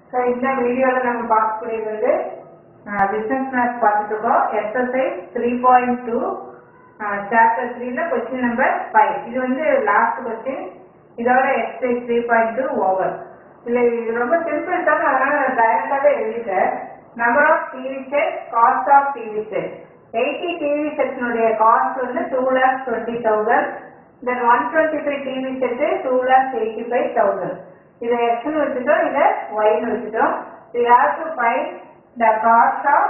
So இந்த வீடியோவில் நம்ம பார்க்கக்கூடியது வந்து பிஸ்னஸ் மேத்ஸ் பார்த்துட்டு இருக்கோம் exercise three point two chapter த்ரீல கொஸ்டின் நம்பர் ஃபைவ் இது வந்து லாஸ்ட் கொஸ்டின் இதோட exercise three point two over இல்லை இது ரொம்ப சிம்பிள் தான் அதனால நான் டைரக்டாகவே எழுதிட்டேன் number of TV set cost of TV set eighty TV செட்னுடைய காஸ்ட் வந்து two lakhs twenty thousand then one twenty five TV set two lakhs eighty five thousand இதை எக்ஸ்னு வச்சுட்டோம் இதை ஒய்னு வச்சுட்டோம் we have to find the cost of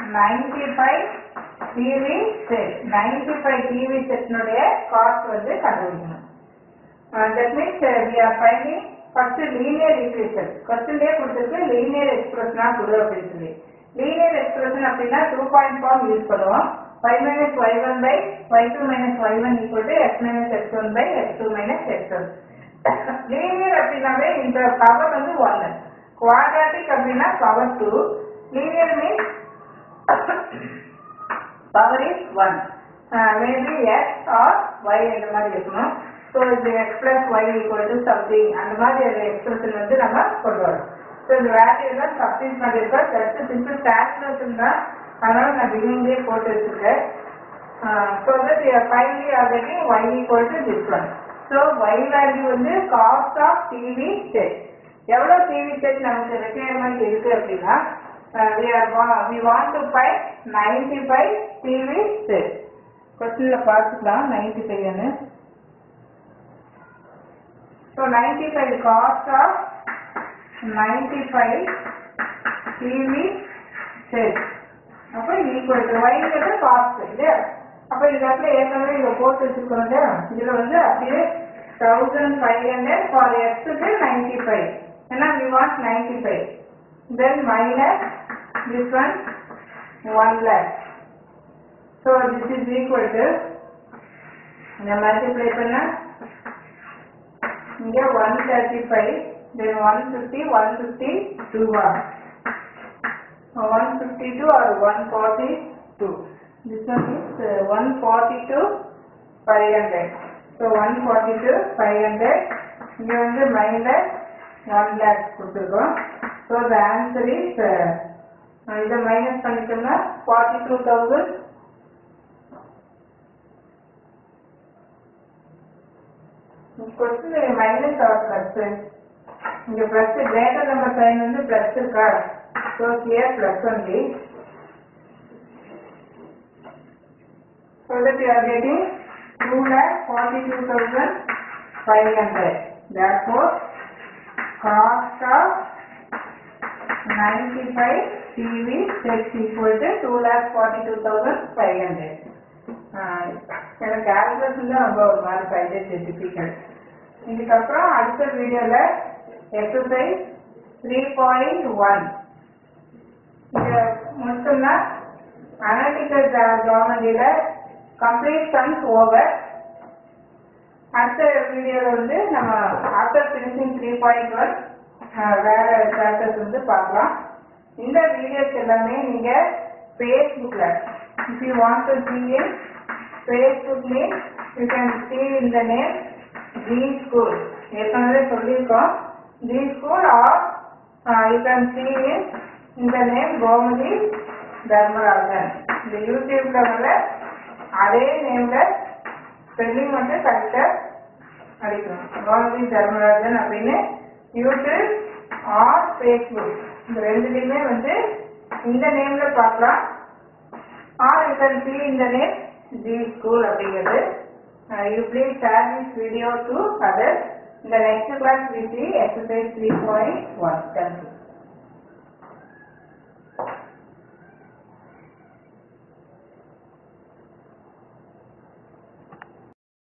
95 TV set 95 TV setனுடைய cost வந்து கண்டுபிடிக்கணும் Uh, that means uh, we are finding first linear equation கொஸ்டின்லேயே கொடுத்துருக்கு linear expression ஆ கொடு அப்படின்னு சொல்லி linear expression அப்படின்னா டூ பாயிண்ட் ஃபார்ம் யூஸ் பண்ணுவோம் y minus y1 by y2 minus y1 equal to x minus x1 by x2 minus x1 linear அப்படின்னாவே இந்த power வந்து ஒன்னு குவாட்ராட்டிக் அப்படின்னா power two linear means power is one maybe X or Y இந்த மாதிரி இருக்கணும் so இது X plus Y equal to something அந்த மாதிரி ஒரு எக்ஸ்பிரஷன் வந்து நம்ம கொண்டு வரோம் ஸோ இந்த வேல்யூ எல்லாம் சப்ஸ்டிட் பண்ணியிருக்கோம் ஜஸ்ட் சிம்பிள் கேல்குலேஷன் தான் அதனால நான் பிகினிங்லேயே போட்டு வச்சிருக்கேன் so that finally are getting Y equal to this one so Y value வந்து காஸ்ட் ஆஃப் டிவி செட் எவ்வளோ டிவி செட் நமக்கு ரெக்குயர்மெண்ட் இருக்கு அப்படின்னா we are wa- we want to find 95 TV set கொஸ்டின்ல பார்த்துக்கலாம் 95 ன்னு so 95 cost of 95 TV set அப்போ equal to ஒய்ங்கிறது காஸ்ட் இல்லையா அப்போ இந்த இடத்துல ஏற்கனவே இதை போட்டு வச்சுருக்கோம் இல்லையா இதில் வந்து அப்படியே தௌசண்ட் ஃபைவ் ஹண்ட்ரட் ஃபார் எக்ஸுக்கு நைன்டி ஃபைவ் ஏன்னா we want ninety five then minus this one one lakh so this is equal to இந்த மல்டிப்ளை பண்ண இங்கே one thirty five then one fifty one fifty டூவா 152 or 142. This one is uh, 142 500. So 142 500. இங்க வந்து minus one lakh கொடுத்துருக்கோம் so the answer is இதை minus பண்ணிட்டோம்னா forty two thousand question minus or plus இங்க ப்ளஸ் கிரேட்டர் நம்பர் சைன் வந்து plus இருக்கா So here plus only. So that you are getting two lakh forty two thousand five hundred. Therefore, cost of ninety five TV is equal to two lakh forty two thousand five hundred. எனக்கு calculation தான் ரொம்ப ஒரு மாதிரி பைஜெட் difficult இதுக்கப்புறம் அடுத்த வீடியோவில் exercise three point one இதை முடிச்சோம்னா அனாலிட்டிக்கல் ஜாமெண்ட்ரியில கம்ப்ளீட் சம்ஸ் ஓவர் அடுத்த வீடியோவில் வந்து நம்ம after finishing three point one வேற சாப்டர்ஸ் வந்து பார்க்கலாம் இந்த வீடியோஸ் எல்லாமே நீங்கள் ஃபேஸ்புக்கில் if you want to see in Facebook mean you can see in the name G school ஏற்கனவே சொல்லியிருக்கோம் G school or you can see in இந்த நேம் கோமதி தர்மராஜன் இந்த யூடியூப்ல வர அதே நேம்ல ஸ்பெல்லிங் மட்டும் கரெக்டா அடிக்கணும் கோமதி தர்மராஜன் அப்படின்னு யூடியூப் ஆர் ஃபேஸ்புக் இந்த ரெண்டுலையுமே வந்து இந்த நேம்ல பார்க்கலாம் ஆர் யூ கேன் சி இந்த நேம் ஜி ஸ்கூல் அப்படிங்கிறது you please share this video to other இந்த next class we see exercise three point one thank you